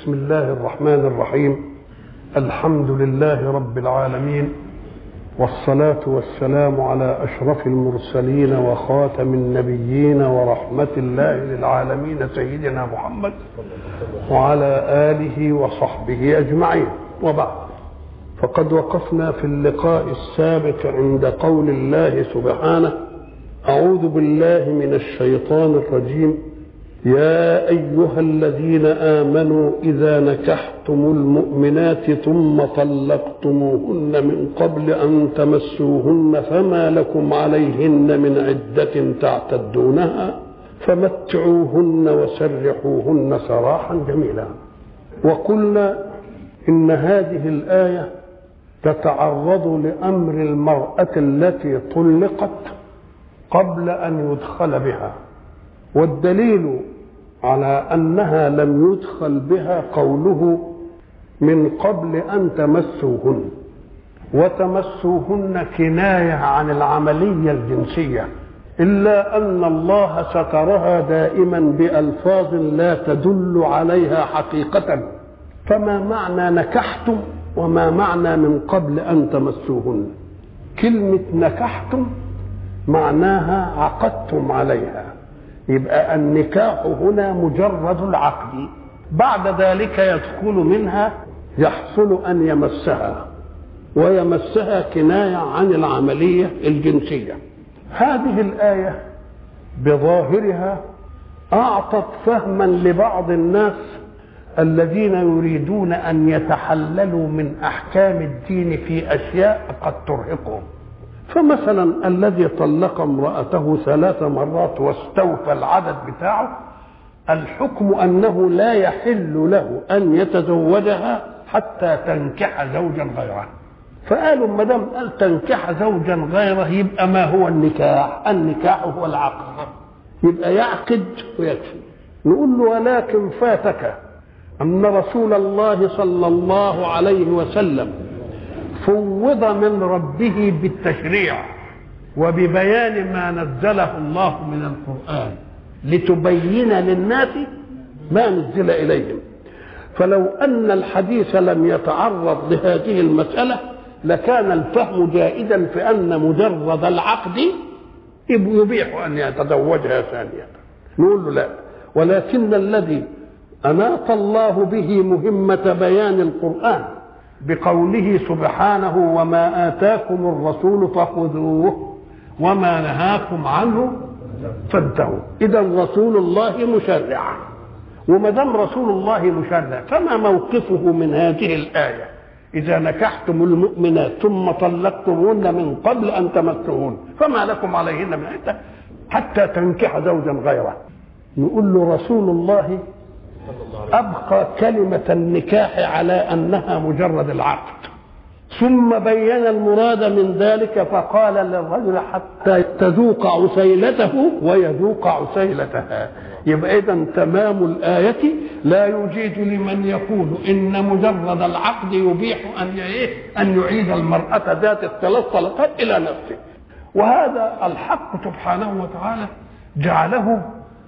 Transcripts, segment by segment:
بسم الله الرحمن الرحيم الحمد لله رب العالمين والصلاة والسلام على أشرف المرسلين وخاتم النبيين ورحمة الله للعالمين سيدنا محمد وعلى آله وصحبه أجمعين وبعد فقد وقفنا في اللقاء السابق عند قول الله سبحانه أعوذ بالله من الشيطان الرجيم يا أيها الذين آمنوا إذا نكحتم المؤمنات ثم طلقتموهن من قبل أن تمسوهن فما لكم عليهن من عدة تعتدونها فمتعوهن وسرحوهن سراحا جميلا وقلنا إن هذه الآية تتعرض لأمر المرأة التي طلقت قبل أن يدخل بها والدليل على انها لم يدخل بها قوله من قبل ان تمسوهن وتمسوهن كنايه عن العمليه الجنسيه الا ان الله سترها دائما بالفاظ لا تدل عليها حقيقه فما معنى نكحتم وما معنى من قبل ان تمسوهن كلمه نكحتم معناها عقدتم عليها يبقى النكاح هنا مجرد العقد بعد ذلك يدخل منها يحصل ان يمسها ويمسها كنايه عن العمليه الجنسيه هذه الايه بظاهرها اعطت فهما لبعض الناس الذين يريدون ان يتحللوا من احكام الدين في اشياء قد ترهقهم فمثلا الذي طلق امرأته ثلاث مرات واستوفى العدد بتاعه الحكم أنه لا يحل له أن يتزوجها حتى تنكح زوجا غيره فقالوا ما دام قال تنكح زوجا غيره يبقى ما هو النكاح؟ النكاح هو العقد يبقى يعقد ويكفي نقول له ولكن فاتك أن رسول الله صلى الله عليه وسلم فوض من ربه بالتشريع وببيان ما نزله الله من القرآن لتبين للناس ما نزل إليهم فلو أن الحديث لم يتعرض لهذه المسألة لكان الفهم جائزا في أن مجرد العقد يبيح أن يتزوجها ثانية نقول له لا ولكن الذي أناط الله به مهمة بيان القرآن بقوله سبحانه وما آتاكم الرسول فخذوه وما نهاكم عنه فانتهوا إذا رسول الله مشرع وما دام رسول الله مشرع فما موقفه من هذه الآية إذا نكحتم المؤمنات ثم طلقتموهن من قبل أن تمسوهن فما لكم عليهن من عدة حتى تنكح زوجا غيره نقول له رسول الله أبقى كلمة النكاح على أنها مجرد العقد ثم بين المراد من ذلك فقال للرجل حتى تذوق عسيلته ويذوق عسيلتها يبقى إذا تمام الآية لا يجيز لمن يقول إن مجرد العقد يبيح أن أن يعيد المرأة ذات الثلاث طلقات إلى نفسه وهذا الحق سبحانه وتعالى جعله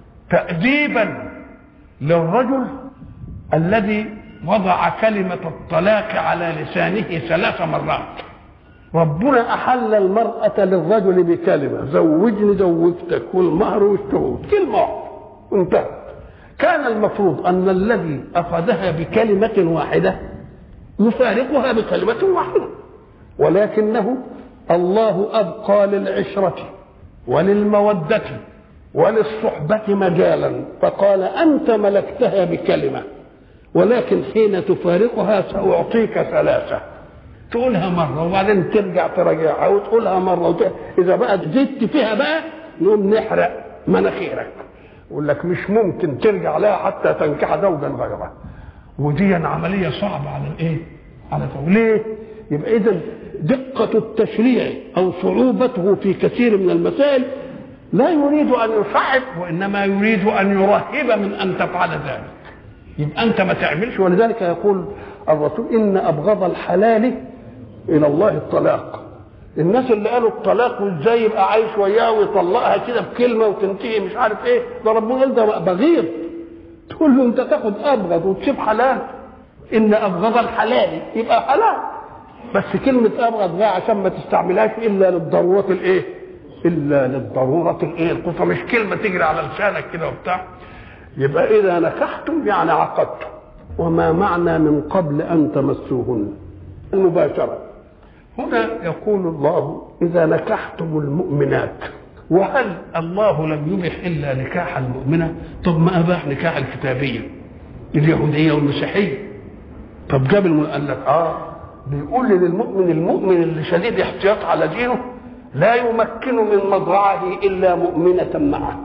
تأديبا للرجل الذي وضع كلمة الطلاق على لسانه ثلاث مرات ربنا أحل المرأة للرجل بكلمة زوجني زوجتك والمهر والشهود كلمة انتهت كان المفروض أن الذي أخذها بكلمة واحدة يفارقها بكلمة واحدة ولكنه الله أبقى للعشرة وللمودة وللصحبة مجالا فقال أنت ملكتها بكلمة ولكن حين تفارقها سأعطيك ثلاثة تقولها مرة وبعدين ترجع تراجعها وتقولها مرة وتقول. إذا بقى زدت فيها بقى نقوم نحرق مناخيرك يقول لك مش ممكن ترجع لها حتى تنكح زوجا غيره ودي عملية صعبة على الإيه؟ على ليه؟ يبقى إذا دقة التشريع أو صعوبته في كثير من المسائل لا يريد ان يصعب وانما يريد ان يرهب من ان تفعل ذلك يبقى انت ما تعملش ولذلك يقول الرسول ان ابغض الحلال الى الله الطلاق الناس اللي قالوا الطلاق وازاي يبقى عايش وياه ويطلقها كده بكلمه وتنتهي مش عارف ايه ده ربنا قال ده بغيض تقول له انت تاخد ابغض وتسيب حلال ان ابغض الحلال يبقى حلال بس كلمة ابغض بقى عشان ما تستعملهاش الا للضرورات الايه؟ الا للضرورة الايه؟ القصة مش كلمة تجري على لسانك كده وبتاع يبقى اذا نكحتم يعني عقدتم وما معنى من قبل ان تمسوهن المباشرة هنا يقول الله اذا نكحتم المؤمنات وهل الله لم يبح الا نكاح المؤمنه؟ طب ما اباح نكاح الكتابيه اليهوديه والمسيحيه طب جاب الم... قال لك اه بيقول للمؤمن المؤمن اللي شديد احتياط على دينه لا يمكن من مضرعه الا مؤمنه معه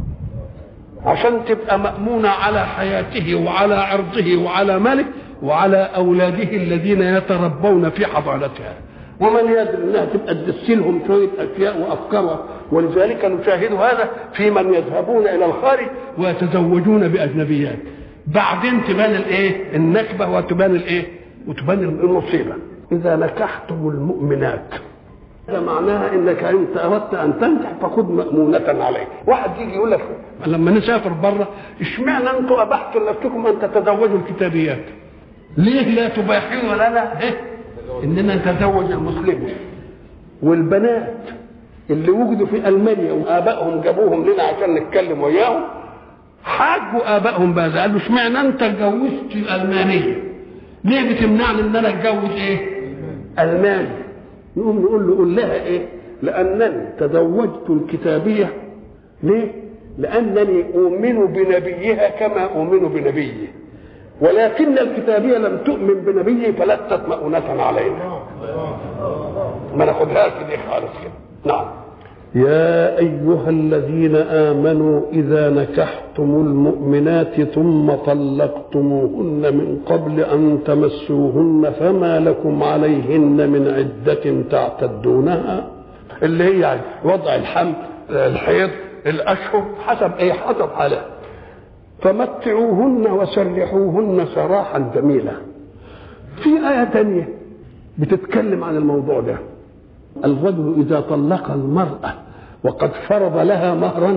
عشان تبقى مأمونة على حياته وعلى عرضه وعلى ماله وعلى أولاده الذين يتربون في حضانتها ومن يدري انها تبقى تدسلهم شويه اشياء وافكار ولذلك نشاهد هذا في من يذهبون الى الخارج ويتزوجون باجنبيات بعدين تبان الايه النكبه وتبان الايه وتبان المصيبه اذا نكحتم المؤمنات هذا معناها انك انت اردت ان تنكح فخذ مامونه عليك واحد يجي يقول لك لما نسافر بره اشمعنى انتم ابحتوا لنفسكم ان تتزوجوا الكتابيات ليه لا تباحون لنا إيه؟ اننا نتزوج المسلمين والبنات اللي وجدوا في المانيا وابائهم جابوهم لنا عشان نتكلم وياهم حاجوا ابائهم بهذا قالوا اشمعنى انت اتجوزت الالمانيه ليه بتمنعني ان انا اتجوز ايه الماني نقوم نقول له قول لها ايه لانني تزوجت الكتابيه ليه لانني اؤمن بنبيها كما اؤمن بنبيه ولكن الكتابيه لم تؤمن بنبيه فلست مؤونة علينا ما ناخدهاش دي خالص كده نعم يا أيها الذين آمنوا إذا نكحتم المؤمنات ثم طلقتموهن من قبل أن تمسوهن فما لكم عليهن من عدة تعتدونها اللي هي وضع الحمل الحيض الأشهر حسب إيه حسب حالها فمتعوهن وسرحوهن سراحا جميلا في آية تانية بتتكلم عن الموضوع ده الرجل إذا طلق المرأة وقد فرض لها مهرا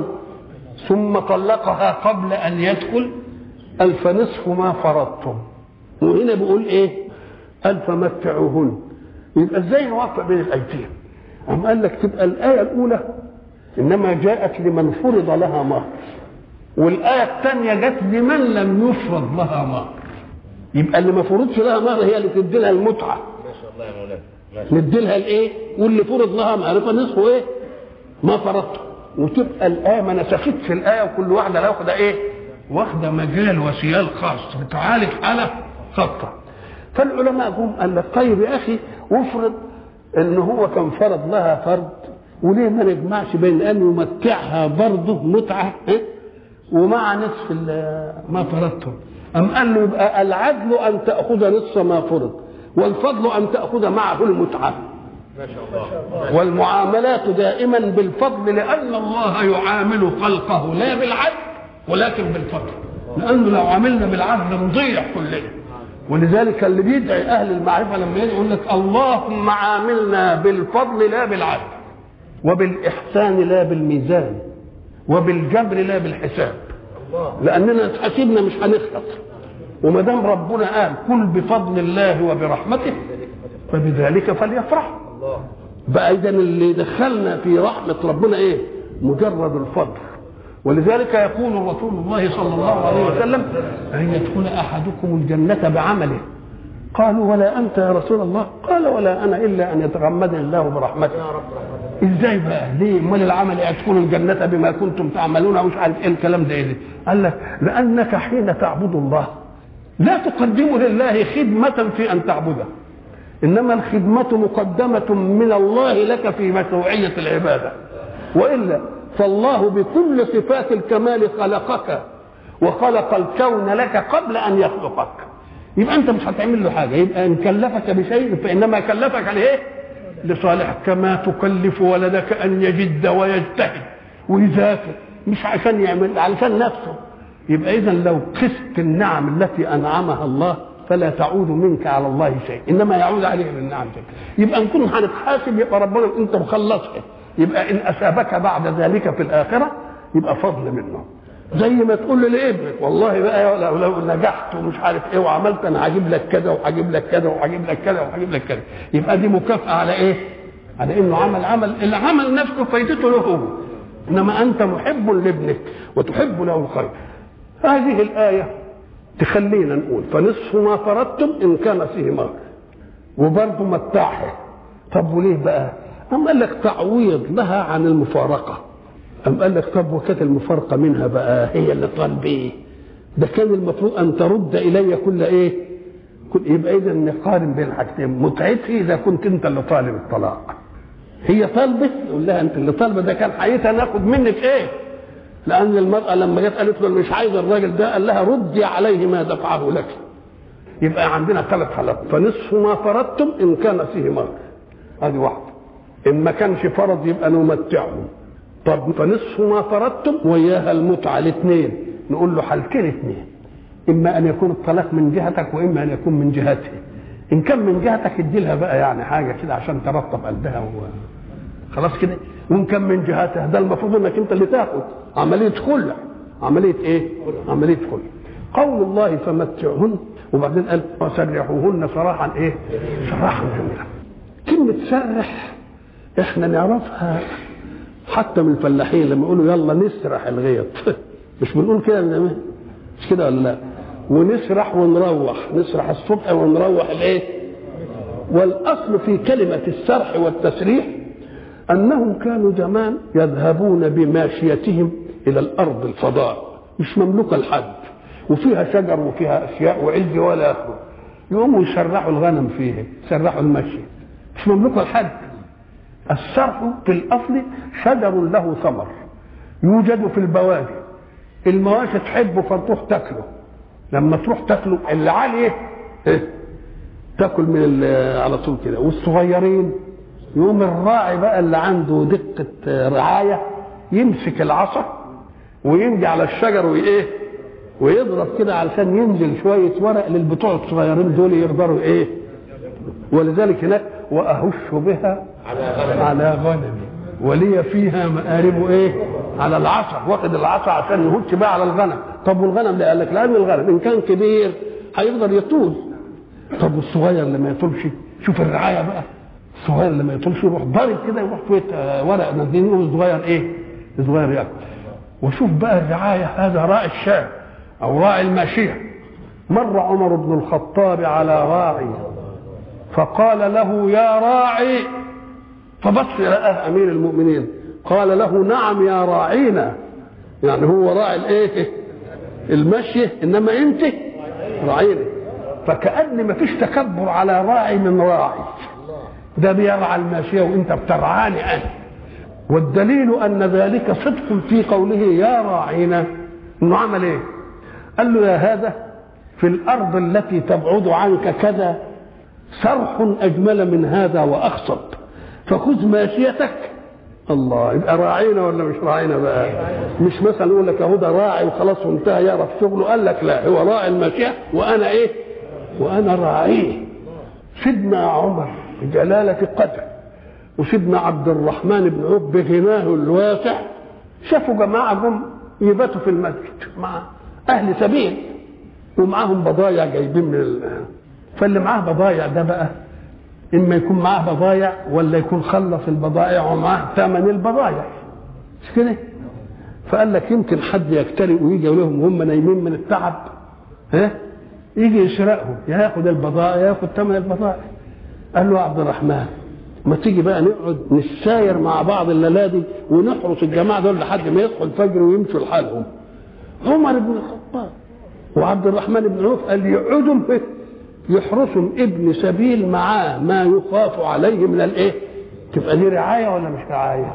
ثم طلقها قبل أن يدخل قال فنصف ما فرضتم وهنا بيقول إيه قال فمتعوهن يبقى ازاي نوفق بين الايتين أم قال لك تبقى الآية الأولى إنما جاءت لمن فرض لها مهر والآية الثانية جت لمن لم يفرض لها مهر يبقى اللي ما فرضش لها مهر هي اللي تدي لها المتعة ما شاء الله يا مولانا ندي لها الايه واللي فرض لها معرفة نصفه ايه ما فرضته وتبقى الآية ما نسختش الآية وكل واحدة لا واخدة ايه واخدة مجال وسيال خاص بتعالج حالة خاصة فالعلماء جم قال لك طيب يا أخي وافرض ان هو كان فرض لها فرض وليه ما نجمعش بين ان يمتعها برضه متعه إيه؟ ومع نصف ال- ما فرضته ام قال له يبقى العدل ان تاخذ نصف ما فرض والفضل ان تاخذ معه المتعه ما شاء الله والمعاملات دائما بالفضل لان الله يعامل خلقه لا بالعدل ولكن بالفضل لانه لو عملنا بالعدل نضيع كلنا ولذلك اللي بيدعي اهل المعرفه لما يجي يقول لك اللهم عاملنا بالفضل لا بالعدل وبالاحسان لا بالميزان وبالجبر لا بالحساب لاننا حسيبنا مش هنخلص وما دام ربنا قال كل بفضل الله وبرحمته فبذلك فليفرح الله بقى اذا اللي دخلنا في رحمه ربنا ايه مجرد الفضل ولذلك يقول رسول الله صلى الله عليه وسلم ان يدخل احدكم الجنه بعمله قالوا ولا انت يا رسول الله قال ولا انا الا ان يتغمدني الله برحمته يا رب رحمتك ازاي بقى ليه امال العمل يدخل الجنه بما كنتم تعملون ومش عارف ايه الكلام ده ايه قال لك لانك حين تعبد الله لا تقدم لله خدمه في ان تعبده انما الخدمه مقدمه من الله لك في مشروعيه العباده والا فالله بكل صفات الكمال خلقك وخلق الكون لك قبل ان يخلقك يبقى انت مش هتعمل له حاجه يبقى ان كلفك بشيء فانما كلفك لايه لصالحك كما تكلف ولدك ان يجد ويجتهد ويذاكر مش عشان يعمل علشان نفسه يبقى اذا لو قست النعم التي انعمها الله فلا تعود منك على الله شيء انما يعود عليه بالنعم شيء يبقى ان كنا هنتحاسب يبقى ربنا انت مخلصها يبقى ان اثابك بعد ذلك في الاخره يبقى فضل منه زي ما تقول لابنك والله بقى لو, لو نجحت ومش عارف ايه وعملت انا هجيب لك كذا وهجيب لك كذا وهجيب لك كذا وهجيب لك كذا يبقى دي مكافاه على ايه؟ على انه عمل عمل العمل نفسه فايدته له هو انما انت محب لابنك وتحب له الخير هذه الايه تخلينا نقول فنصف ما فرضتم ان كان فيه مهر وبرضه متاعها طب وليه بقى؟ أم قال لك تعويض لها عن المفارقة أم قال لك طب وكانت المفارقة منها بقى هي اللي طالب إيه؟ ده كان المفروض أن ترد إلي كل إيه؟ كل يبقى إذا نقارن بين الحاجتين متعتي إذا كنت أنت اللي طالب الطلاق هي طالبة يقول لها أنت اللي طالبة ده كان حقيقة ناخد منك إيه؟ لأن المرأة لما جت قالت له مش عايز الراجل ده قال لها ردي عليه ما دفعه لك يبقى عندنا ثلاث حالات فنصف ما فرضتم إن كان فيه مهر هذه واحدة إن ما كانش فرض يبقى نمتعهم طب فنصف ما فرضتم وياها المتعة الاثنين نقول له حالتين اثنين إما أن يكون الطلاق من جهتك وإما أن يكون من جهته إن كان من جهتك ادي لها بقى يعني حاجة كده عشان ترطب قلبها و... خلاص كده وإن كان من جهتها ده المفروض إنك أنت اللي تاخد عملية خلع عملية إيه؟ عملية خلع قول الله فمتعهن وبعدين قال وسرحوهن سراحا إيه؟ سراحا جميلا كلمة سرح احنا نعرفها حتى من الفلاحين لما يقولوا يلا نسرح الغيط مش بنقول كده مش كده ولا لا ونسرح ونروح نسرح الصبح ونروح الايه والاصل في كلمه السرح والتسريح انهم كانوا زمان يذهبون بماشيتهم الى الارض الفضاء مش مملوكه لحد وفيها شجر وفيها اشياء وعز ولا اخره يقوموا يسرحوا الغنم فيها يسرحوا المشي مش مملوكه لحد السرح في الاصل شجر له ثمر يوجد في البوادي المواشي تحبه فتروح تاكله لما تروح تاكله اللي عليه إيه؟ تاكل من على طول كده والصغيرين يقوم الراعي بقى اللي عنده دقة رعاية يمسك العصا ويمجي على الشجر وايه ويضرب كده علشان ينزل شوية ورق للبتوع الصغيرين دول يقدروا ايه ولذلك هناك وأهش بها على غنمي ولي فيها مآرب ايه على العصا واخد العصا عشان يهش بقى على الغنم طب والغنم ده قال لك لان الغنم ان كان كبير هيقدر يطول طب والصغير لما يطولش شوف الرعايه بقى الصغير لما يطولش يروح ضارب كده يروح شويه ورق نازلين والصغير ايه الصغير ياكل وشوف بقى الرعايه هذا راعي الشاه او راعي الماشيه مر عمر بن الخطاب على راعي فقال له يا راعي فبص لقاه امير المؤمنين قال له نعم يا راعينا يعني هو راعي الايه المشي انما انت راعينا فكأن ما فيش تكبر على راعي من راعي ده بيرعى الماشيه وانت بترعاني انا والدليل ان ذلك صدق في قوله يا راعينا انه عمل ايه قال له يا هذا في الارض التي تبعد عنك كذا صرح اجمل من هذا واخصب فخذ ماشيتك الله يبقى راعينا ولا مش راعينا بقى مش مثلا يقول لك اهو ده راعي وخلاص وانتهى يعرف شغله قال لك لا هو راعي الماشيه وانا ايه وانا راعيه سيدنا عمر بجلاله قدر وسيدنا عبد الرحمن بن عوف بغناه الواسع شافوا جماعه جم يباتوا في المسجد مع اهل سبيل ومعاهم بضايع جايبين من ال... فاللي معاه بضايع ده بقى اما يكون معاه بضايع ولا يكون خلص البضائع ومعاه ثمن البضايع مش كده فقال لك يمكن حد يكترئ ويجي لهم وهم نايمين من التعب ها يجي يسرقهم ياخد البضائع ياخد ثمن البضائع قال له عبد الرحمن ما تيجي بقى نقعد نساير مع بعض الليله دي ونحرس الجماعه دول لحد ما يدخل الفجر ويمشوا لحالهم عمر بن الخطاب وعبد الرحمن بن عوف قال يقعدوا يحرسهم ابن سبيل معاه ما يخاف عليه من الايه؟ تبقى دي رعايه ولا مش رعايه؟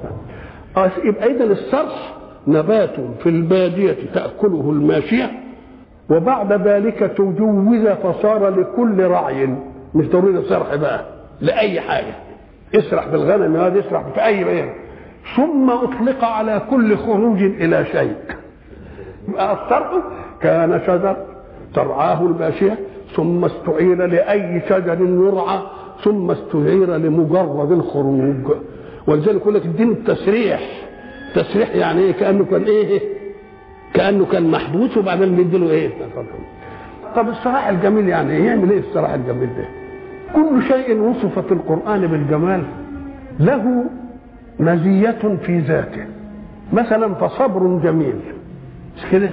اه يبقى اذا الصرح نبات في الباديه تاكله الماشيه وبعد ذلك تجوز فصار لكل رعي مش ضروري صرح بقى لاي حاجه اسرح بالغنم هذا اسرح في اي بيان ثم اطلق على كل خروج الى شيء يبقى الصرح كان شجر ترعاه الماشيه ثم استعير لأي شجر يرعى ثم استعير لمجرد الخروج ولذلك يقول لك الدين التسريح تسريح يعني ايه كانه كان ايه كانه كان محبوس وبعدين بيديله ايه طب الصراح الجميل يعني ايه يعمل ايه الصراح الجميل ده كل شيء وصف في القران بالجمال له مزيه في ذاته مثلا فصبر جميل مش كده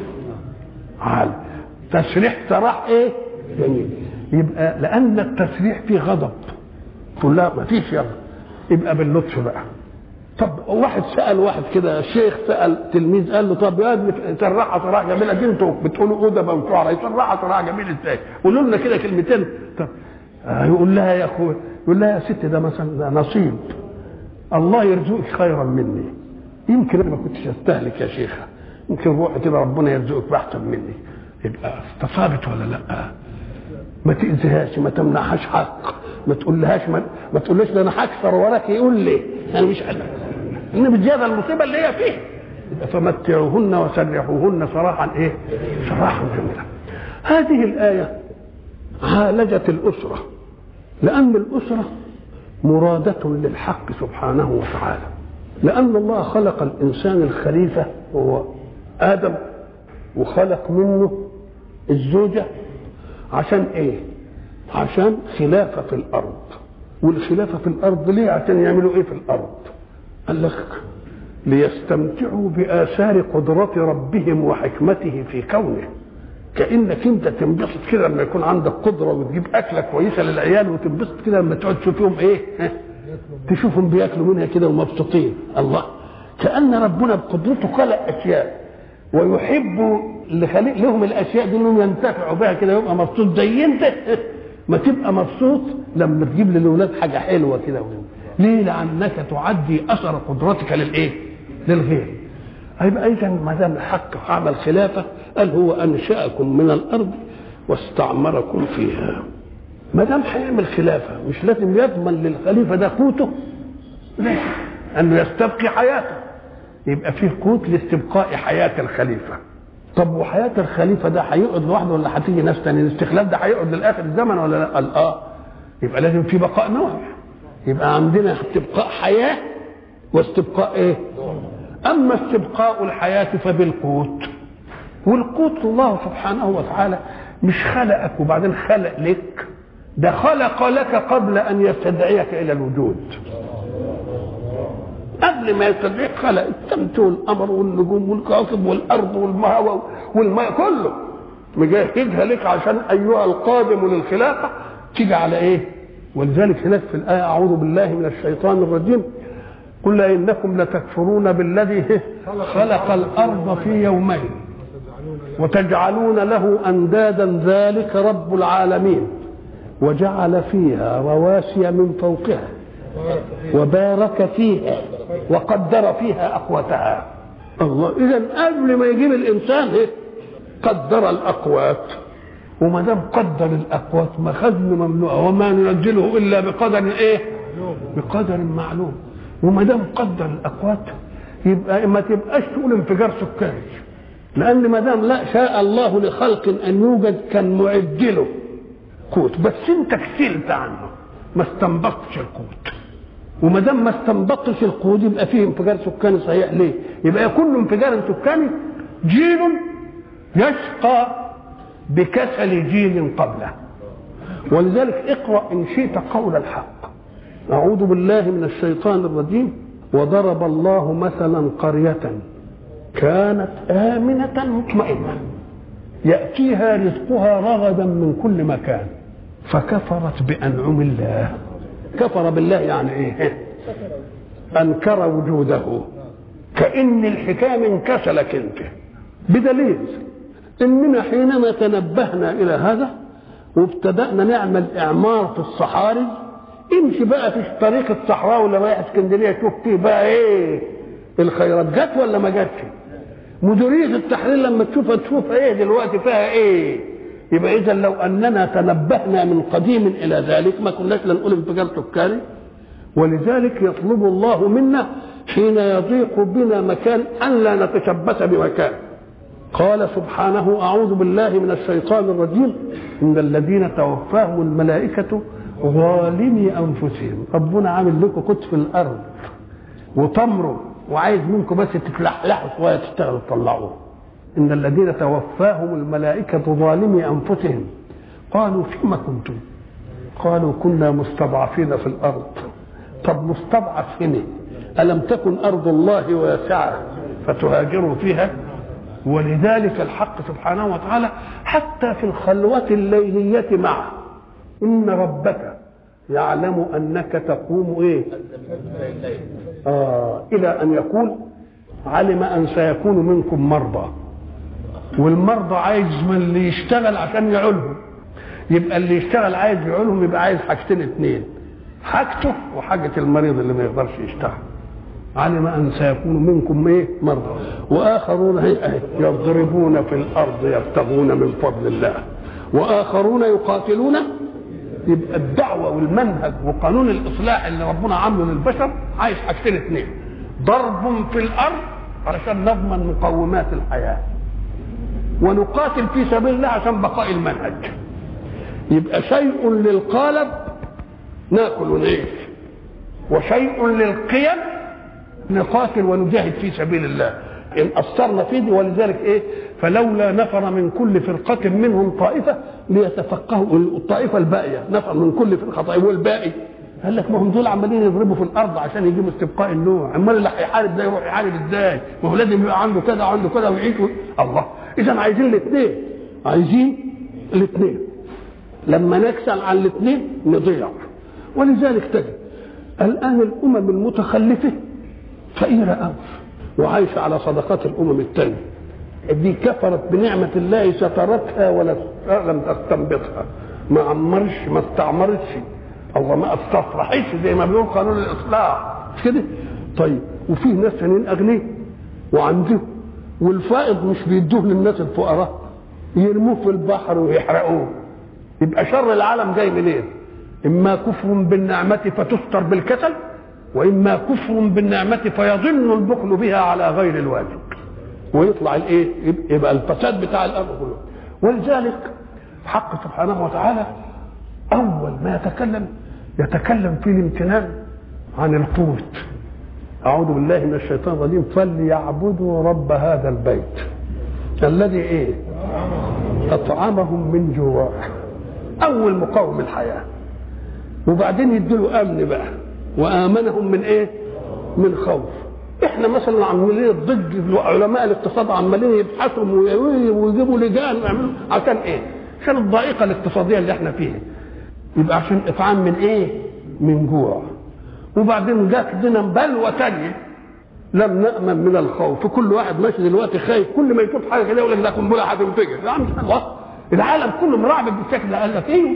عال تسريح سراح ايه جميل يبقى لان التسريح فيه غضب تقول لا ما فيش يلا يبقى باللطف بقى طب واحد سال واحد كده الشيخ سال تلميذ قال له طب يا ابني سرعها سراح جميل دي انتوا بتقولوا ادب وشعراء يسرعها سراح جميل ازاي؟ قولوا لنا كده كلمتين طب آه يقول لها يا اخوي يقول لها يا ست ده مثلا ده نصيب الله يرزقك خيرا مني يمكن انا ما كنتش استهلك يا شيخه يمكن روحي كده ربنا يرزقك باحسن مني يبقى استصابت ولا لا؟ ما تاذيهاش ما تمنعهاش حق ما تقولهاش ما, ما تقولهاش ده انا هكسر وراك يقول لي انا مش قادر ان بزياده المصيبه اللي هي فيه فمتعوهن وسرحوهن سراحا ايه؟ سراحا جميلا. هذه الايه عالجت الاسره لان الاسره مراده للحق سبحانه وتعالى لان الله خلق الانسان الخليفه وهو ادم وخلق منه الزوجه عشان ايه؟ عشان خلافه في الارض والخلافه في الارض ليه؟ عشان يعملوا ايه في الارض؟ قال لك ليستمتعوا باثار قدره ربهم وحكمته في كونه كانك انت تنبسط كده لما يكون عندك قدره وتجيب اكله كويسه للعيال وتنبسط كده لما تقعد تشوفهم ايه تشوفهم بياكلوا منها كده ومبسوطين الله كان ربنا بقدرته خلق اشياء ويحب اللي خلق لهم الاشياء دي انهم ينتفعوا بها كده يبقى مبسوط زي انت ما تبقى مبسوط لما تجيب للاولاد حاجه حلوه كده ليه؟ لانك تعدي اثر قدرتك للايه؟ للغير. هيبقى اذا ما دام الحق عمل خلافه قال هو انشاكم من الارض واستعمركم فيها. ما دام هيعمل خلافه مش لازم يضمن للخليفه ده قوته؟ لا انه يستبقي حياته. يبقى فيه قوت لاستبقاء حياه الخليفه. طب وحياه الخليفه ده هيقعد لوحده ولا هتيجي ناس تاني؟ الاستخلاف ده هيقعد للاخر الزمن ولا لا؟ قال اه. يبقى لازم في بقاء نوع. يبقى عندنا استبقاء حياة واستبقاء ايه اما استبقاء الحياة فبالقوت والقوت الله سبحانه وتعالى مش خلقك وبعدين خلق لك ده خلق لك قبل ان يستدعيك الى الوجود قبل ما يستدعيك خلق الشمس والقمر والنجوم والكواكب والارض والماء والماء كله مجهزها لك عشان ايها القادم للخلافه تيجي على ايه؟ ولذلك هناك في الآية أعوذ بالله من الشيطان الرجيم قل إنكم لتكفرون بالذي خلق الأرض في يومين وتجعلون له أندادا ذلك رب العالمين وجعل فيها رواسي من فوقها وبارك فيها وقدر فيها أقواتها الله إذا قبل ما يجيب الإنسان قدر الأقوات وما دام قدر الاقوات مخزن ممنوعه وما ننزله الا بقدر ايه؟ بقدر معلوم وما دام قدر الاقوات يبقى ما تبقاش تقول انفجار سكاني لان ما دام لا شاء الله لخلق ان يوجد كان معد له قوت بس انت كسلت عنه ما استنبطتش القوت وما دام ما استنبطتش القوت يبقى فيه انفجار سكاني صحيح ليه؟ يبقى كل انفجار سكاني جيل يشقى بكسل جيل قبله ولذلك اقرا ان شئت قول الحق اعوذ بالله من الشيطان الرجيم وضرب الله مثلا قريه كانت امنه مطمئنه ياتيها رزقها رغدا من كل مكان فكفرت بانعم الله كفر بالله يعني ايه انكر وجوده كان الحكايه من كسلك انت بدليل اننا حينما تنبهنا الى هذا وابتدانا نعمل اعمار في الصحاري امشي بقى في طريق الصحراء ولا رايح اسكندريه شوف فيه بقى ايه الخيرات جت ولا ما جاتش مديريه التحرير لما تشوفها تشوف ايه دلوقتي فيها ايه يبقى اذا لو اننا تنبهنا من قديم الى ذلك ما كناش لنقول انفجار سكاني ولذلك يطلب الله منا حين يضيق بنا مكان ان لا نتشبث بمكان قال سبحانه أعوذ بالله من الشيطان الرجيم إن الذين توفاهم الملائكة ظالمي أنفسهم ربنا عامل لكم كنت في الأرض وتمروا وعايز منكم بس تتلحلحوا شوية تشتغلوا تطلعوه إن الذين توفاهم الملائكة ظالمي أنفسهم قالوا فيما كنتم قالوا كنا مستضعفين في الأرض طب مستضعف هنا ألم تكن أرض الله واسعة فتهاجروا فيها ولذلك الحق سبحانه وتعالى حتى في الخلوة الليلية معه إن ربك يعلم أنك تقوم إيه آه إلى أن يقول علم أن سيكون منكم مرضى والمرضى عايز من اللي يشتغل عشان يعولهم يبقى اللي يشتغل عايز يعولهم يبقى عايز حاجتين اتنين حاجته وحاجة المريض اللي ما يقدرش يشتغل علم ان سيكون منكم ايه مرضى واخرون هي يضربون في الارض يبتغون من فضل الله واخرون يقاتلون يبقى الدعوه والمنهج وقانون الاصلاح اللي ربنا عامله للبشر عايز حاجتين اثنين ضرب في الارض علشان نضمن مقومات الحياه ونقاتل في سبيل الله عشان بقاء المنهج يبقى شيء للقالب ناكل ونعيش وشيء للقيم نقاتل ونجاهد في سبيل الله ان اثرنا في دي ولذلك ايه فلولا نفر من كل فرقة منهم طائفة ليتفقهوا الطائفة الباقية نفر من كل فرقة طائفة والباقي قال لك ما هم دول عمالين يضربوا في الارض عشان يجيبوا استبقاء النوع امال اللي هيحارب ده يروح يحارب ازاي ما هو لازم يبقى عنده كذا وعنده كذا ويعيش و... الله اذا عايزين الاثنين عايزين الاثنين لما نكسل عن الاثنين نضيع ولذلك تجد الان الامم المتخلفه فقيرة أوي وعايشة على صدقات الأمم التانية دي كفرت بنعمة الله سترتها ولا لم تستنبطها ما عمرش ما استعمرتش الله ما استصلحتش زي ما بيقول قانون الإصلاح مش كده؟ طيب وفي ناس ثانيين أغنياء وعندهم والفائض مش بيدوه للناس الفقراء يرموه في البحر ويحرقوه يبقى شر العالم جاي منين؟ إما كفر بالنعمة فتستر بالكسل واما كفر بالنعمه فيظن البخل بها على غير الواجب ويطلع الايه يبقى الفساد بتاع الامر كله ولذلك حق سبحانه وتعالى اول ما يتكلم يتكلم في الامتنان عن القوت اعوذ بالله من الشيطان الرجيم فليعبدوا رب هذا البيت الذي ايه اطعمهم من جوع اول مقاوم الحياه وبعدين يديله امن بقى وامنهم من ايه من خوف احنا مثلا عمالين ضد علماء الاقتصاد عمالين يبحثوا ويجيبوا لجان ويعملوا عشان ايه عشان الضائقه الاقتصاديه اللي احنا فيها يبقى عشان اطعام من ايه من جوع وبعدين جات لنا بلوى تانية لم نأمن من الخوف كل واحد ماشي دلوقتي خايف كل ما يشوف حاجه كده يقول لك ده قنبله هتنفجر يا عم الله العالم كله مرعب بالشكل ده قال لك ايه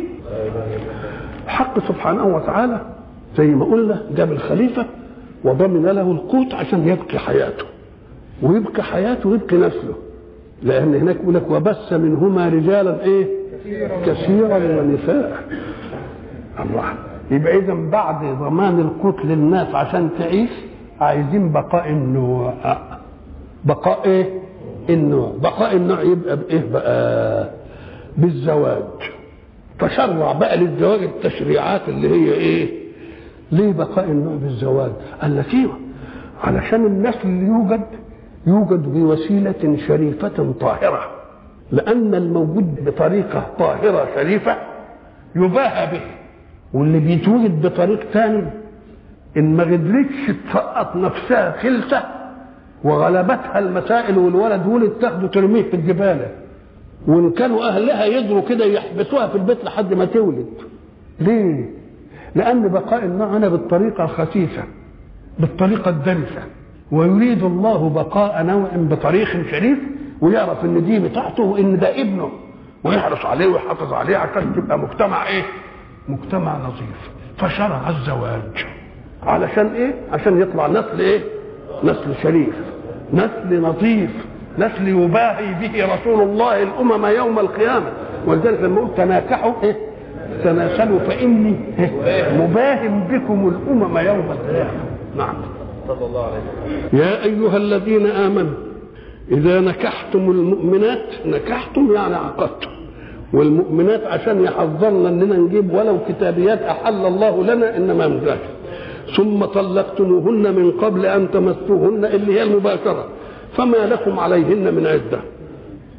حق سبحانه وتعالى زي ما قلنا جاب الخليفه وضمن له القوت عشان يبقي حياته ويبقي حياته ويبقي نسله لان هناك يقول لك وبث منهما رجالا ايه كثيرا ونساء الله يبقى اذا بعد ضمان القوت للناس عشان تعيش عايزين بقاء النوع بقاء ايه النوع بقاء النوع يبقى بايه بقى بالزواج تشرع بقى للزواج التشريعات اللي هي ايه ليه بقاء النوع بالزواج قال لك ايوه علشان النسل اللي يوجد يوجد بوسيلة شريفة طاهرة لأن الموجود بطريقة طاهرة شريفة يباهى به واللي بيتوجد بطريق ثاني إن ما قدرتش تسقط نفسها خلسة وغلبتها المسائل والولد ولد تاخده ترميه في الجبال وإن كانوا أهلها يجروا كده يحبسوها في البيت لحد ما تولد ليه؟ لأن بقاء النوع هنا بالطريقة الخسيسة بالطريقة الدنسة ويريد الله بقاء نوع بطريق شريف ويعرف ان دي بتاعته وان ده ابنه ويحرص عليه ويحافظ عليه عشان تبقى مجتمع ايه؟ مجتمع نظيف فشرع الزواج علشان ايه؟ عشان يطلع نسل ايه؟ نسل شريف نسل نظيف نسل يباهي به رسول الله الامم يوم القيامه ولذلك لما قلت تناكحوا ايه؟ تناسلوا فاني مباهم بكم الامم يوم القيامه نعم صلى الله عليه وسلم يا ايها الذين امنوا اذا نكحتم المؤمنات نكحتم يعني عقدتم والمؤمنات عشان يحذرنا اننا نجيب ولو كتابيات احل الله لنا انما مزاج ثم طلقتموهن من قبل ان تمسوهن اللي هي المباشره فما لكم عليهن من عده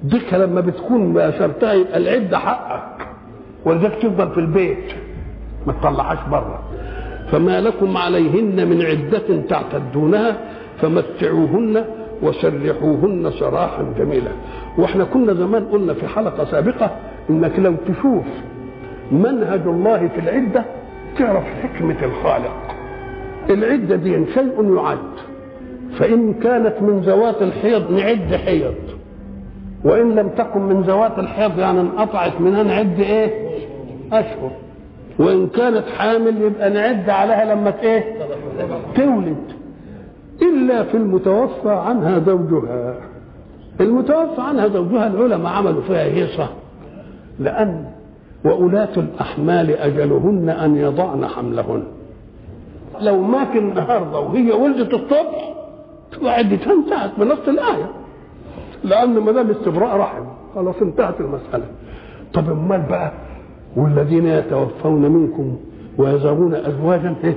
ديك لما بتكون باشرتها يبقى العده حقك ولذلك تفضل في البيت ما تطلعهاش بره فما لكم عليهن من عدة تعتدونها فمتعوهن وسرحوهن سراحا جميلا واحنا كنا زمان قلنا في حلقة سابقة انك لو تشوف منهج الله في العدة تعرف حكمة الخالق العدة دي شيء يعد فإن كانت من ذوات الحيض نعد حيض وإن لم تكن من ذوات الحيض يعني انقطعت منها نعد إيه؟ أشهر وإن كانت حامل يبقى نعد عليها لما إيه؟ تولد إلا في المتوفى عنها زوجها المتوفى عنها زوجها العلماء عملوا فيها هيصة لأن وأولاة الأحمال أجلهن أن يضعن حملهن لو مات النهارده وهي ولدت الصبح تبقى عدتها انتهت بنص الآية لأن ما دام استبراء رحم خلاص انتهت المسألة طب امال بقى والذين يتوفون منكم ويذرون أزواجا ايه؟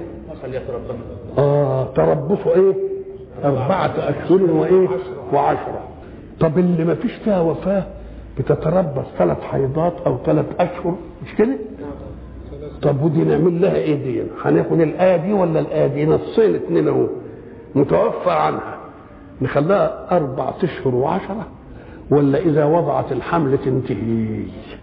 آه تربصوا ايه؟ أربعة أشهر وإيه؟ وعشرة طب اللي ما فيش فيها وفاة بتتربص ثلاث حيضات أو ثلاث أشهر مش كده؟ طب ودي نعمل لها ايه دي؟ هناخد الآية دي ولا الآية دي؟ نصين اتنين أهو متوفى عنها نخليها أربعة أشهر وعشرة ولا إذا وضعت الحمل تنتهي؟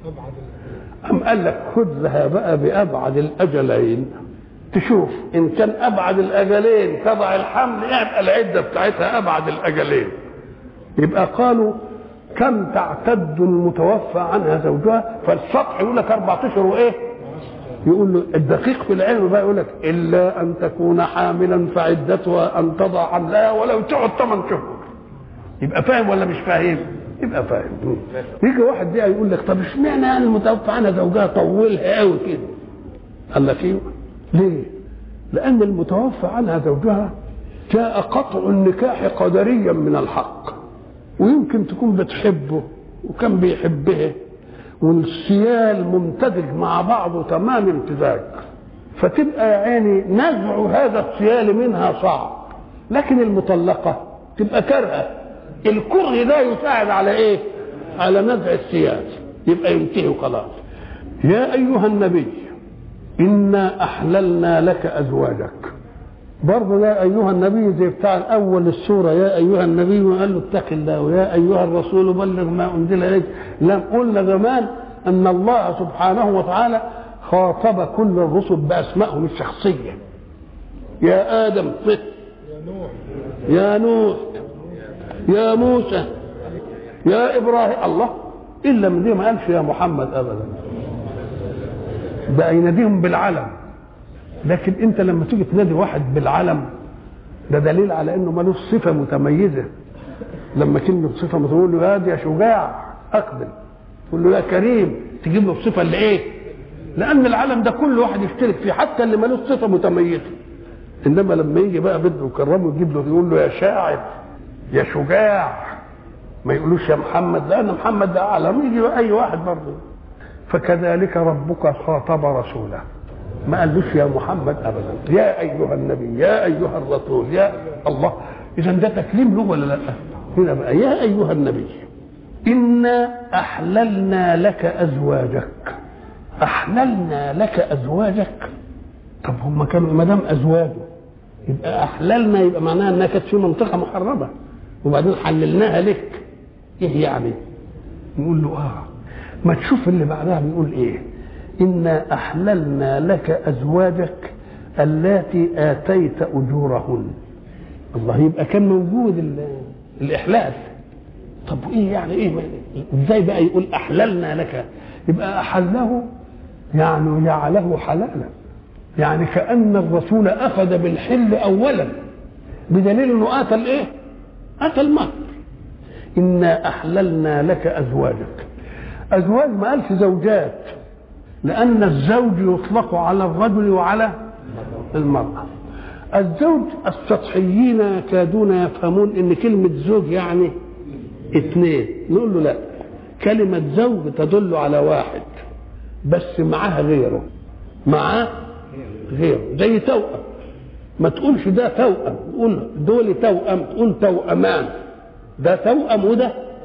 أم قال لك خذها بقى بأبعد الأجلين تشوف إن كان أبعد الأجلين تضع الحمل يبقى العدة بتاعتها أبعد الأجلين يبقى قالوا كم تعتد المتوفى عنها زوجها فالسطح يقول لك أربعة أشهر وإيه؟ يقول له الدقيق في العلم بقى يقول لك إلا أن تكون حاملا فعدتها أن تضع حملها ولو تقعد ثمان شهور يبقى فاهم ولا مش فاهم؟ يبقى فاهم يجي واحد دي يقول لك طب اشمعنى يعني المتوفى عنها زوجها طولها قوي كده قال لك ايه ليه لان المتوفى عنها زوجها جاء قطع النكاح قدريا من الحق ويمكن تكون بتحبه وكان بيحبها والسيال ممتزج مع بعضه تمام امتزاج فتبقى يا عيني نزع هذا السيال منها صعب لكن المطلقه تبقى كارهه الكره ده يساعد على ايه على نزع السياد يبقى ينتهي وخلاص يا ايها النبي انا احللنا لك ازواجك برضه يا ايها النبي زي بتاع الاول السوره يا ايها النبي وقال له اتق الله ويا ايها الرسول بلغ ما انزل اليك لم قلنا زمان ان الله سبحانه وتعالى خاطب كل الرسل باسمائهم الشخصيه يا ادم يا نوح يا نوح يا موسى يا ابراهيم الله الا من دي ما قالش يا محمد ابدا بقى يناديهم بالعلم لكن انت لما تيجي تنادي واحد بالعلم ده دليل على انه ملوش صفه متميزه لما كلمه صفه تقول له يا دي يا شجاع اقبل تقول له يا كريم تجيب له الصفه اللي ايه لان العلم ده كل واحد يشترك فيه حتى اللي ملوش صفه متميزه انما لما يجي بقى بده يكرمه يجيب له يقول له يا شاعر يا شجاع ما يقولوش يا محمد لان محمد ده اعلم يجي اي واحد برضه فكذلك ربك خاطب رسوله ما قالوش يا محمد ابدا يا ايها النبي يا ايها الرسول يا الله اذا ده تكليم له ولا لا هنا بقى يا ايها النبي انا احللنا لك ازواجك احللنا لك ازواجك طب هم كانوا ما دام ازواجه يبقى احللنا يبقى معناها انها كانت في منطقه محرمه وبعدين حللناها لك ايه يعني نقول له اه ما تشوف اللي بعدها بيقول ايه انا احللنا لك ازواجك اللاتي اتيت اجورهن الله يبقى كان موجود الاحلال طب ايه يعني ايه ازاي بقى يقول احللنا لك يبقى احله يعني جعله حلالا يعني كان الرسول اخذ بالحل اولا بدليل انه اتى الايه اتى المهر انا احللنا لك ازواجك ازواج ما قالش زوجات لان الزوج يطلق على الرجل وعلى المراه الزوج السطحيين يكادون يفهمون ان كلمه زوج يعني اثنين نقول له لا كلمه زوج تدل على واحد بس معاه غيره معاه غيره زي توأم ما تقولش ده توأم تقول دول توأم تقول توأمان ده توأم وده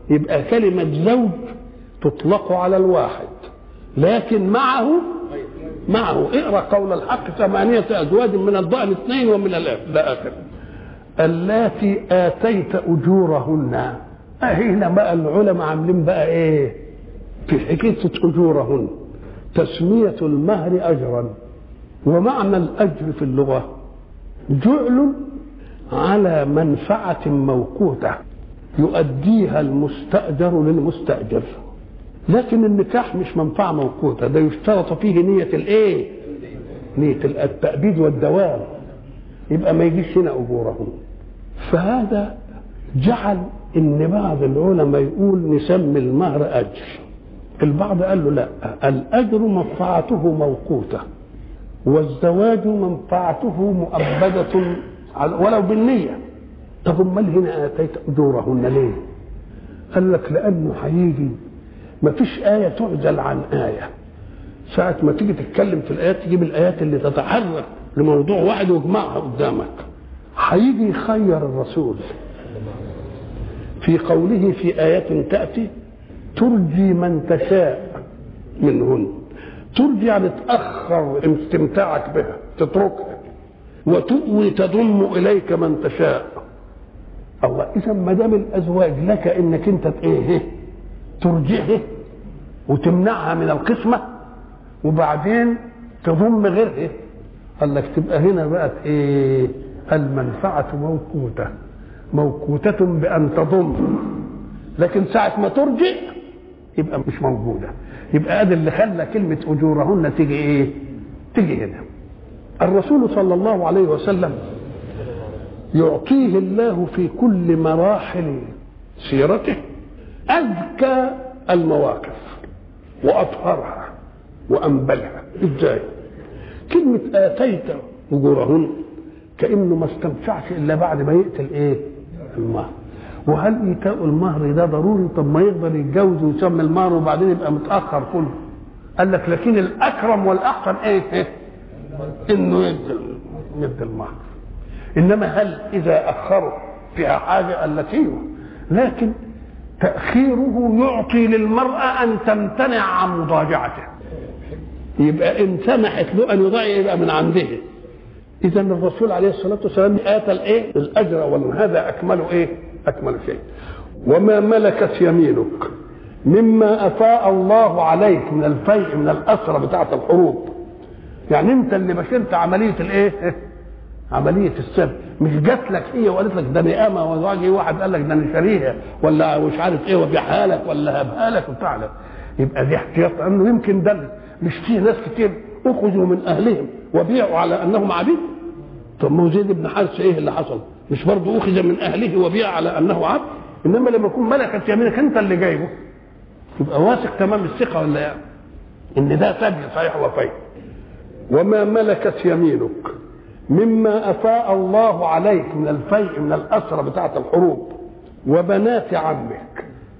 يبقى كلمة زوج تطلق على الواحد لكن معه معه اقرا قول الحق ثمانية أزواج من الضأن اثنين ومن الأب لا آخر اللاتي آتيت أجورهن هنا بقى العلماء عاملين بقى إيه في حكاية أجورهن تسمية المهر أجرا ومعنى الأجر في اللغة جعل على منفعة موقوتة يؤديها المستأجر للمستأجر لكن النكاح مش منفعة موقوتة ده يشترط فيه نية الايه نية التأبيد والدوام يبقى ما يجيش هنا أجورهم فهذا جعل ان بعض العلماء يقول نسمي المهر أجر البعض قال له لا الأجر منفعته موقوتة والزواج منفعته مؤبدة ولو بالنية طب امال هنا اتيت اجورهن ليه؟ قال لك لانه هيجي ما فيش آية تعزل عن آية ساعة ما تيجي تتكلم في الآيات تجيب الآيات اللي تتحرك لموضوع واحد ويجمعها قدامك هيجي يخير الرسول في قوله في آية تأتي ترجي من تشاء منهن ترجي يعني تأخر استمتاعك بها تتركها وتؤوي تضم إليك من تشاء الله إذا ما دام الأزواج لك إنك أنت إيه ترجعه وتمنعها من القسمة وبعدين تضم غيرها قال لك تبقى هنا بقت ايه المنفعة موقوتة موقوتة بأن تضم لكن ساعة ما ترجع يبقى مش موجودة يبقى ادي اللي خلى كلمة أجورهن تيجي ايه تيجي هنا الرسول صلى الله عليه وسلم يعطيه الله في كل مراحل سيرته أذكى المواقف وأطهرها وأنبلها إزاي؟ كلمة آتيت أجورهن كأنه ما استمتعش إلا بعد ما يقتل إيه؟ المهر وهل إيتاء المهر ده ضروري؟ طب ما يقدر يتجوز ويسمي المهر وبعدين يبقى متأخر كله قال لك لكن الأكرم والأحسن إيه؟ إيه؟ إنه يدي يدي المهر إنما هل إذا أخروا فيها حاجة قال لك أيوه لكن تأخيره يعطي للمرأة أن تمتنع عن مضاجعته يبقى إن سمحت له أن يضاجع يبقى من عنده إذا الرسول عليه الصلاة والسلام آتى الإيه؟ الأجر وهذا أكمل إيه؟ أكمل شيء وما ملكت يمينك مما أفاء الله عليك من الفيء من الأسرة بتاعة الحروب يعني أنت اللي بشرت عملية الإيه؟ عملية السب مش جات لك هي وقالت لك ده نقامة وواجه واحد قال لك ده انا شاريها ولا مش عارف ايه وبيعها لك ولا هبها لك وبتاع لك يبقى دي احتياط انه يمكن ده مش في ناس كتير اخذوا من اهلهم وبيعوا على انهم عبيد طب ما هو زيد بن حارث ايه اللي حصل؟ مش برضه اخذ من اهله وبيع على انه عبد انما لما يكون ملكت يمينك انت اللي جايبه يبقى واثق تمام الثقه ولا يعني ان ده سجل صحيح وفي وما ملكت يمينك مما افاء الله عليك من الفيء من الاسرى بتاعه الحروب وبنات عمك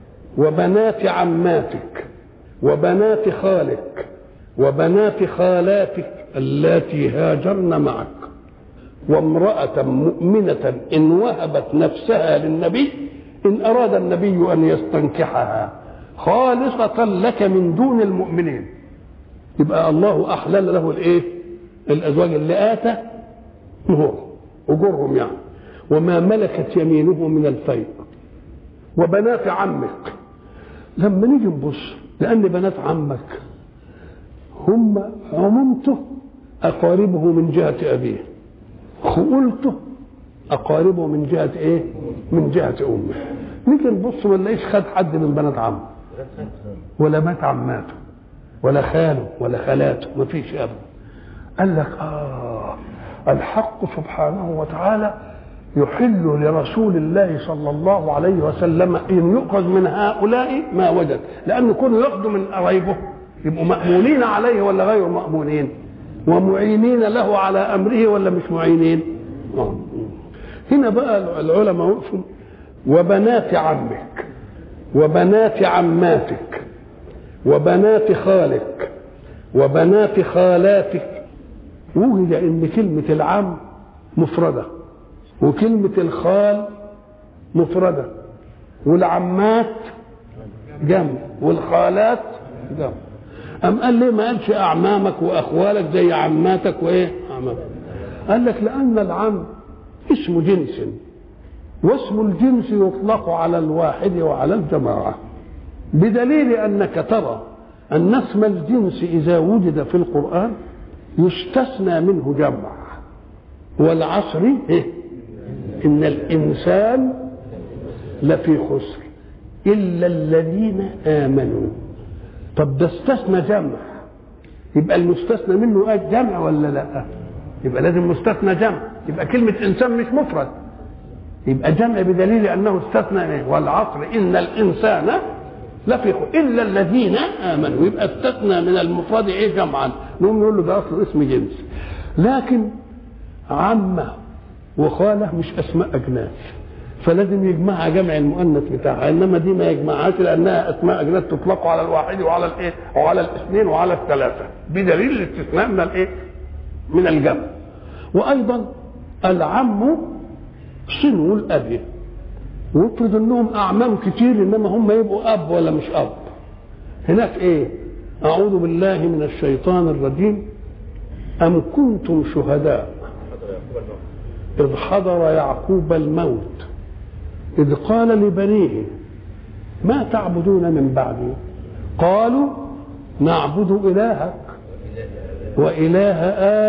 وبنات عماتك وبنات خالك وبنات خالاتك اللاتي هاجرن معك وامرأة مؤمنة إن وهبت نفسها للنبي إن أراد النبي أن يستنكحها خالصة لك من دون المؤمنين يبقى الله أحلل له الإيه؟ الأزواج اللي آتى مهور أجورهم يعني وما ملكت يمينه من الفيء وبنات عمك لما نيجي نبص لأن بنات عمك هم عمومته أقاربه من جهة أبيه خؤولته أقاربه من جهة إيه؟ من جهة أمه نيجي نبص ما نلاقيش خد حد من بنات عمه ولا مات عماته ولا خاله ولا خالاته ما فيش أبدا قال لك آه الحق سبحانه وتعالى يحل لرسول الله صلى الله عليه وسلم ان يؤخذ من هؤلاء ما وجد لانه كل ياخذ من قرايبه يبقوا مامونين عليه ولا غير مامونين ومعينين له على امره ولا مش معينين هنا بقى العلماء وقفوا وبنات عمك وبنات عماتك وبنات خالك وبنات خالاتك وجد ان كلمه العم مفرده وكلمه الخال مفرده والعمات جمع والخالات جمع أم قال ليه ما قالش أعمامك وأخوالك زي عماتك وإيه أعمامك قال لك لأن العم اسم جنس واسم الجنس يطلق على الواحد وعلى الجماعة بدليل أنك ترى أن اسم الجنس إذا وجد في القرآن يستثنى منه جمع والعصر إيه؟ إن الإنسان لفي خسر إلا الذين آمنوا طب ده استثنى جمع يبقى المستثنى منه آه جمع ولا لا يبقى لازم مستثنى جمع يبقى كلمة إنسان مش مفرد يبقى جمع بدليل أنه استثنى إيه؟ والعصر إن الإنسان لفي خسر إلا الذين آمنوا يبقى استثنى من المفرد إيه جمعا نقوم نقول له ده أصله اسم جنس لكن عمه وخاله مش أسماء أجناس فلازم يجمعها جمع المؤنث بتاعها انما دي ما يجمعهاش لانها اسماء اجناس تطلق على الواحد وعلى الايه وعلى الاثنين وعلى الثلاثه بدليل الاستثناء من الايه من الجمع وايضا العم صنو الاب وافرض انهم اعمام كتير انما هم يبقوا اب ولا مش اب هناك ايه اعوذ بالله من الشيطان الرجيم ام كنتم شهداء إذ حضر يعقوب الموت إذ قال لبنيه ما تعبدون من بعدي قالوا نعبد إلهك وإله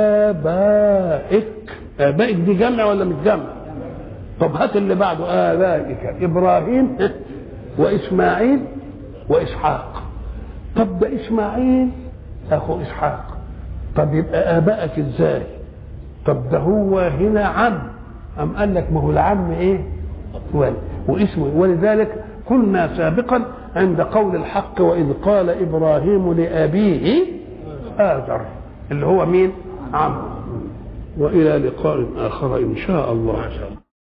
آبائك آبائك دي جمع ولا مش جمع طب هات اللي بعده آبائك إبراهيم وإسماعيل وإسحاق طب ده إسماعيل أخو إسحاق طب يبقى آبائك إزاي طب ده هو هنا عم أم قال لك ما هو العم إيه ولد واسمه ولذلك قلنا سابقا عند قول الحق وإذ قال إبراهيم لأبيه آذر اللي هو مين عم وإلى لقاء آخر إن شاء الله